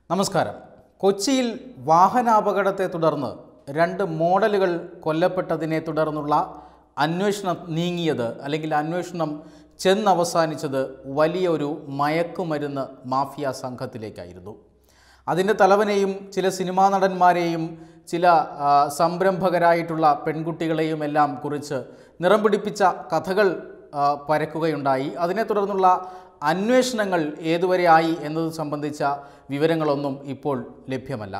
നമസ്കാരം കൊച്ചിയിൽ വാഹനാപകടത്തെ തുടർന്ന് രണ്ട് മോഡലുകൾ കൊല്ലപ്പെട്ടതിനെ തുടർന്നുള്ള അന്വേഷണം നീങ്ങിയത് അല്ലെങ്കിൽ അന്വേഷണം ചെന്നവസാനിച്ചത് വലിയൊരു മയക്കുമരുന്ന് മാഫിയ സംഘത്തിലേക്കായിരുന്നു അതിൻ്റെ തലവനെയും ചില സിനിമാ നടന്മാരെയും ചില ആ, സംരംഭകരായിട്ടുള്ള പെൺകുട്ടികളെയും എല്ലാം കുറിച്ച് നിറം പിടിപ്പിച്ച കഥകൾ ആ, പരക്കുകയുണ്ടായി അതിനെ തുടർന്നുള്ള അന്വേഷണങ്ങൾ ഏതുവരെ ആയി എന്നത് സംബന്ധിച്ച വിവരങ്ങളൊന്നും ഇപ്പോൾ ലഭ്യമല്ല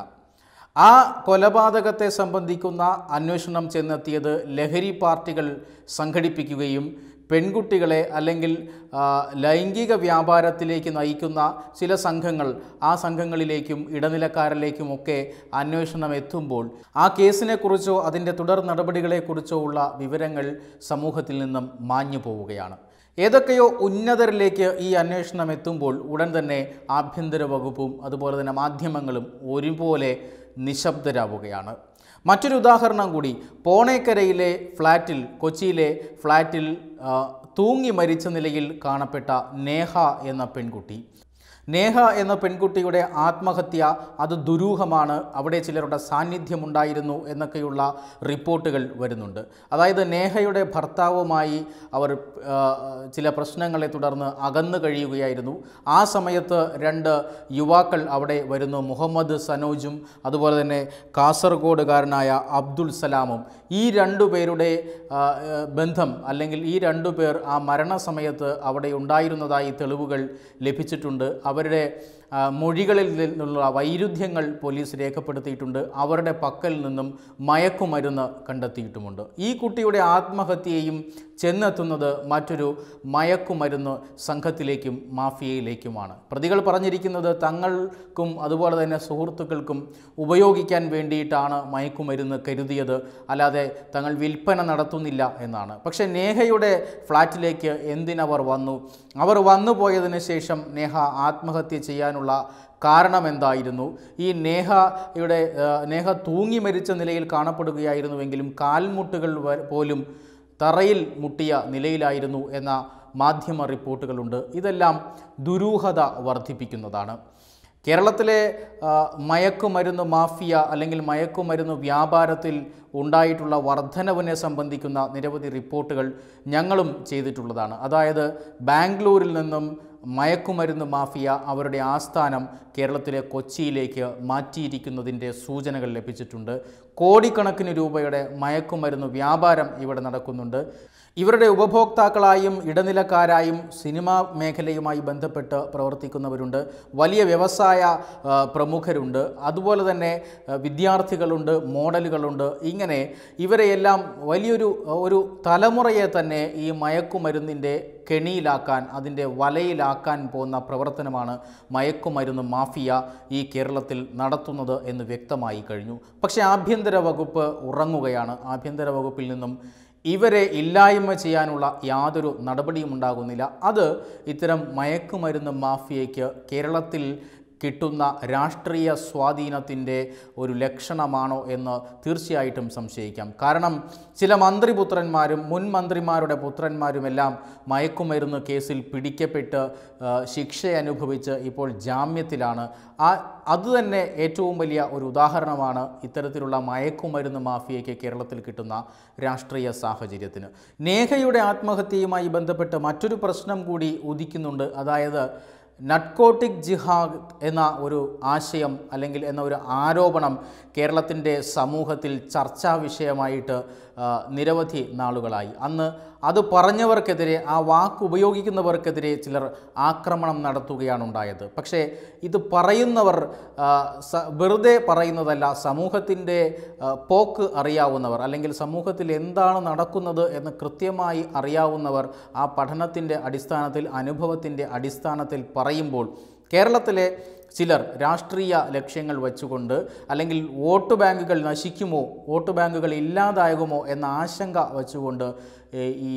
ആ കൊലപാതകത്തെ സംബന്ധിക്കുന്ന അന്വേഷണം ചെന്നെത്തിയത് ലഹരി പാർട്ടികൾ സംഘടിപ്പിക്കുകയും പെൺകുട്ടികളെ അല്ലെങ്കിൽ ആ, ലൈംഗിക വ്യാപാരത്തിലേക്ക് നയിക്കുന്ന ചില സംഘങ്ങൾ ആ സംഘങ്ങളിലേക്കും ഇടനിലക്കാരിലേക്കുമൊക്കെ അന്വേഷണം എത്തുമ്പോൾ ആ കേസിനെക്കുറിച്ചോ അതിൻ്റെ തുടർ നടപടികളെക്കുറിച്ചോ ഉള്ള വിവരങ്ങൾ സമൂഹത്തിൽ നിന്നും മാഞ്ഞു പോവുകയാണ് ഏതൊക്കെയോ ഉന്നതരിലേക്ക് ഈ അന്വേഷണം എത്തുമ്പോൾ ഉടൻ തന്നെ ആഭ്യന്തര വകുപ്പും അതുപോലെ തന്നെ മാധ്യമങ്ങളും ഒരുപോലെ നിശബ്ദരാവുകയാണ് മറ്റൊരു ഉദാഹരണം കൂടി പോണേക്കരയിലെ ഫ്ലാറ്റിൽ കൊച്ചിയിലെ ഫ്ലാറ്റിൽ ആ, തൂങ്ങി മരിച്ച നിലയിൽ കാണപ്പെട്ട നേഹ എന്ന പെൺകുട്ടി നേഹ എന്ന പെൺകുട്ടിയുടെ ആത്മഹത്യ അത് ദുരൂഹമാണ് അവിടെ ചിലരുടെ സാന്നിധ്യമുണ്ടായിരുന്നു എന്നൊക്കെയുള്ള റിപ്പോർട്ടുകൾ വരുന്നുണ്ട് അതായത് നേഹയുടെ ഭർത്താവുമായി അവർ ആ, ചില പ്രശ്നങ്ങളെ തുടർന്ന് അകന്നു കഴിയുകയായിരുന്നു ആ സമയത്ത് രണ്ട് യുവാക്കൾ അവിടെ വരുന്നു മുഹമ്മദ് സനോജും അതുപോലെ തന്നെ കാസർഗോഡുകാരനായ അബ്ദുൽ സലാമും ഈ രണ്ടു പേരുടെ ആ, ആ, ബന്ധം അല്ലെങ്കിൽ ഈ രണ്ടു പേർ ആ മരണസമയത്ത് അവിടെ ഉണ്ടായിരുന്നതായി തെളിവുകൾ ലഭിച്ചിട്ടുണ്ട് അവരുടെ ആ, മൊഴികളിൽ നിന്നുള്ള വൈരുദ്ധ്യങ്ങൾ പോലീസ് രേഖപ്പെടുത്തിയിട്ടുണ്ട് അവരുടെ പക്കൽ നിന്നും മയക്കുമരുന്ന് കണ്ടെത്തിയിട്ടുമുണ്ട് ഈ കുട്ടിയുടെ ആത്മഹത്യയും ചെന്നെത്തുന്നത് മറ്റൊരു മയക്കുമരുന്ന് സംഘത്തിലേക്കും മാഫിയയിലേക്കുമാണ് പ്രതികൾ പറഞ്ഞിരിക്കുന്നത് തങ്ങൾക്കും അതുപോലെ തന്നെ സുഹൃത്തുക്കൾക്കും ഉപയോഗിക്കാൻ വേണ്ടിയിട്ടാണ് മയക്കുമരുന്ന് കരുതിയത് അല്ലാതെ തങ്ങൾ വിൽപ്പന നടത്തുന്നില്ല എന്നാണ് പക്ഷേ നേഹയുടെ ഫ്ലാറ്റിലേക്ക് എന്തിനവർ വന്നു അവർ വന്നു പോയതിന് ശേഷം നേഹ ആത്മഹത്യ ചെയ്യാനുള്ള കാരണം എന്തായിരുന്നു ഈ നേഹയുടെ ആ, നേഹ തൂങ്ങി മരിച്ച നിലയിൽ കാണപ്പെടുകയായിരുന്നുവെങ്കിലും കാൽമുട്ടുകൾ വ- പോലും തറയിൽ മുട്ടിയ നിലയിലായിരുന്നു എന്ന മാധ്യമ റിപ്പോർട്ടുകളുണ്ട് ഇതെല്ലാം ദുരൂഹത വർദ്ധിപ്പിക്കുന്നതാണ് കേരളത്തിലെ ആ, മയക്കുമരുന്ന് മാഫിയ അല്ലെങ്കിൽ മയക്കുമരുന്ന് വ്യാപാരത്തിൽ ഉണ്ടായിട്ടുള്ള വർധനവിനെ സംബന്ധിക്കുന്ന നിരവധി റിപ്പോർട്ടുകൾ ഞങ്ങളും ചെയ്തിട്ടുള്ളതാണ് അതായത് ബാംഗ്ലൂരിൽ നിന്നും മയക്കുമരുന്ന് മാഫിയ അവരുടെ ആസ്ഥാനം കേരളത്തിലെ കൊച്ചിയിലേക്ക് മാറ്റിയിരിക്കുന്നതിൻ്റെ സൂചനകൾ ലഭിച്ചിട്ടുണ്ട് കോടിക്കണക്കിന് രൂപയുടെ മയക്കുമരുന്ന് വ്യാപാരം ഇവിടെ നടക്കുന്നുണ്ട് ഇവരുടെ ഉപഭോക്താക്കളായും ഇടനിലക്കാരായും സിനിമാ മേഖലയുമായി ബന്ധപ്പെട്ട് പ്രവർത്തിക്കുന്നവരുണ്ട് വലിയ വ്യവസായ ആ, പ്രമുഖരുണ്ട് അതുപോലെ തന്നെ ആ, വിദ്യാർത്ഥികളുണ്ട് മോഡലുകളുണ്ട് ഇങ്ങനെ ഇവരെയെല്ലാം വലിയൊരു ഒരു തലമുറയെ തന്നെ ഈ മയക്കുമരുന്നിൻ്റെ കെണിയിലാക്കാൻ അതിൻ്റെ വലയിലാക്കാൻ പോകുന്ന പ്രവർത്തനമാണ് മയക്കുമരുന്ന് മാഫിയ ഈ കേരളത്തിൽ നടത്തുന്നത് എന്ന് വ്യക്തമായി കഴിഞ്ഞു പക്ഷേ ആഭ്യന്തര വകുപ്പ് ഉറങ്ങുകയാണ് ആഭ്യന്തര വകുപ്പിൽ നിന്നും ഇവരെ ഇല്ലായ്മ ചെയ്യാനുള്ള യാതൊരു നടപടിയും ഉണ്ടാകുന്നില്ല അത് ഇത്തരം മയക്കുമരുന്ന് മാഫിയയ്ക്ക് കേരളത്തിൽ കിട്ടുന്ന രാഷ്ട്രീയ സ്വാധീനത്തിൻ്റെ ഒരു ലക്ഷണമാണോ എന്ന് തീർച്ചയായിട്ടും സംശയിക്കാം കാരണം ചില മന്ത്രിപുത്രന്മാരും മുൻ മന്ത്രിമാരുടെ പുത്രന്മാരുമെല്ലാം മയക്കുമരുന്ന് കേസിൽ പിടിക്കപ്പെട്ട് ആ, ശിക്ഷ അനുഭവിച്ച് ഇപ്പോൾ ജാമ്യത്തിലാണ് ആ അതുതന്നെ ഏറ്റവും വലിയ ഒരു ഉദാഹരണമാണ് ഇത്തരത്തിലുള്ള മയക്കുമരുന്ന് മാഫിയയ്ക്ക് കേരളത്തിൽ കിട്ടുന്ന രാഷ്ട്രീയ സാഹചര്യത്തിന് നേഹയുടെ ആത്മഹത്യയുമായി ബന്ധപ്പെട്ട് മറ്റൊരു പ്രശ്നം കൂടി ഉദിക്കുന്നുണ്ട് അതായത് നട്കോട്ടിക് ജിഹാദ് എന്ന ഒരു ആശയം അല്ലെങ്കിൽ എന്ന ഒരു ആരോപണം കേരളത്തിൻ്റെ സമൂഹത്തിൽ ചർച്ചാ വിഷയമായിട്ട് ആ, നിരവധി നാളുകളായി അന്ന് അത് പറഞ്ഞവർക്കെതിരെ ആ വാക്ക് ഉപയോഗിക്കുന്നവർക്കെതിരെ ചിലർ ആക്രമണം നടത്തുകയാണ് ഉണ്ടായത് പക്ഷേ ഇത് പറയുന്നവർ ആ, സ- വെറുതെ പറയുന്നതല്ല സമൂഹത്തിൻ്റെ ആ, പോക്ക് അറിയാവുന്നവർ അല്ലെങ്കിൽ സമൂഹത്തിൽ എന്താണ് നടക്കുന്നത് എന്ന് കൃത്യമായി അറിയാവുന്നവർ ആ പഠനത്തിൻ്റെ അടിസ്ഥാനത്തിൽ അനുഭവത്തിൻ്റെ അടിസ്ഥാനത്തിൽ പറയുമ്പോൾ കേരളത്തിലെ ചിലർ രാഷ്ട്രീയ ലക്ഷ്യങ്ങൾ വെച്ചുകൊണ്ട് അല്ലെങ്കിൽ വോട്ട് ബാങ്കുകൾ നശിക്കുമോ വോട്ട് ബാങ്കുകൾ ഇല്ലാതാകുമോ എന്ന ആശങ്ക വെച്ചുകൊണ്ട് ഏ, ഈ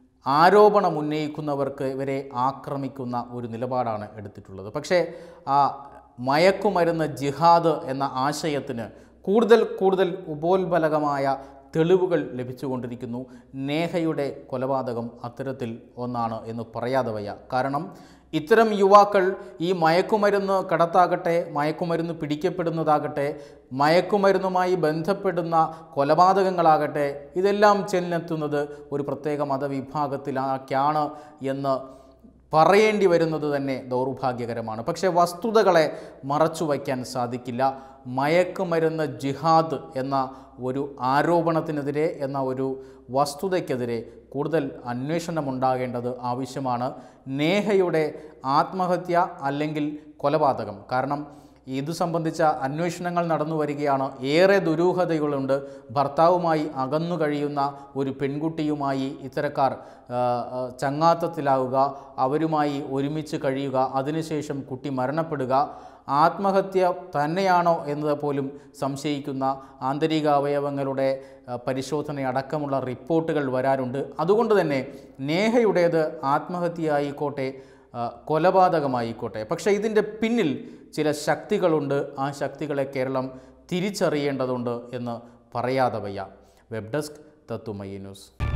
ആരോപണം ഉന്നയിക്കുന്നവർക്ക് ഇവരെ ആക്രമിക്കുന്ന ഒരു നിലപാടാണ് എടുത്തിട്ടുള്ളത് പക്ഷേ ആ മയക്കുമരുന്ന് ജിഹാദ് എന്ന ആശയത്തിന് കൂടുതൽ കൂടുതൽ ഉപോത്ബലകമായ തെളിവുകൾ ലഭിച്ചുകൊണ്ടിരിക്കുന്നു നേഹയുടെ കൊലപാതകം അത്തരത്തിൽ ഒന്നാണ് എന്ന് പറയാതെ വയ്യ കാരണം ഇത്തരം യുവാക്കൾ ഈ മയക്കുമരുന്ന് കടത്താകട്ടെ മയക്കുമരുന്ന് പിടിക്കപ്പെടുന്നതാകട്ടെ മയക്കുമരുന്നുമായി ബന്ധപ്പെടുന്ന കൊലപാതകങ്ങളാകട്ടെ ഇതെല്ലാം ചെന്നെത്തുന്നത് ഒരു പ്രത്യേക മതവിഭാഗത്തിലാക്കാണ് എന്ന് പറയേണ്ടി വരുന്നത് തന്നെ ദൗർഭാഗ്യകരമാണ് പക്ഷേ വസ്തുതകളെ മറച്ചു വയ്ക്കാൻ സാധിക്കില്ല മയക്കുമരുന്ന് ജിഹാദ് എന്ന ഒരു ആരോപണത്തിനെതിരെ എന്ന ഒരു വസ്തുതയ്ക്കെതിരെ കൂടുതൽ അന്വേഷണം ഉണ്ടാകേണ്ടത് ആവശ്യമാണ് നേഹയുടെ ആത്മഹത്യ അല്ലെങ്കിൽ കൊലപാതകം കാരണം ഇത് സംബന്ധിച്ച അന്വേഷണങ്ങൾ നടന്നു വരികയാണ് ഏറെ ദുരൂഹതകളുണ്ട് ഭർത്താവുമായി അകന്നു കഴിയുന്ന ഒരു പെൺകുട്ടിയുമായി ഇത്തരക്കാർ ആ, ആ, ചങ്ങാത്തത്തിലാവുക അവരുമായി ഒരുമിച്ച് കഴിയുക അതിനുശേഷം കുട്ടി മരണപ്പെടുക ആത്മഹത്യ തന്നെയാണോ എന്നത് പോലും സംശയിക്കുന്ന ആന്തരിക അവയവങ്ങളുടെ ആ, പരിശോധന അടക്കമുള്ള റിപ്പോർട്ടുകൾ വരാറുണ്ട് അതുകൊണ്ട് തന്നെ നേഹയുടേത് ആത്മഹത്യയായിക്കോട്ടെ ആ, കൊലപാതകമായിക്കോട്ടെ പക്ഷേ ഇതിൻ്റെ പിന്നിൽ ചില ശക്തികളുണ്ട് ആ ശക്തികളെ കേരളം തിരിച്ചറിയേണ്ടതുണ്ട് എന്ന് പറയാതെ വയ്യ വെബ് ഡെസ്ക് തത്തുമയി ന്യൂസ്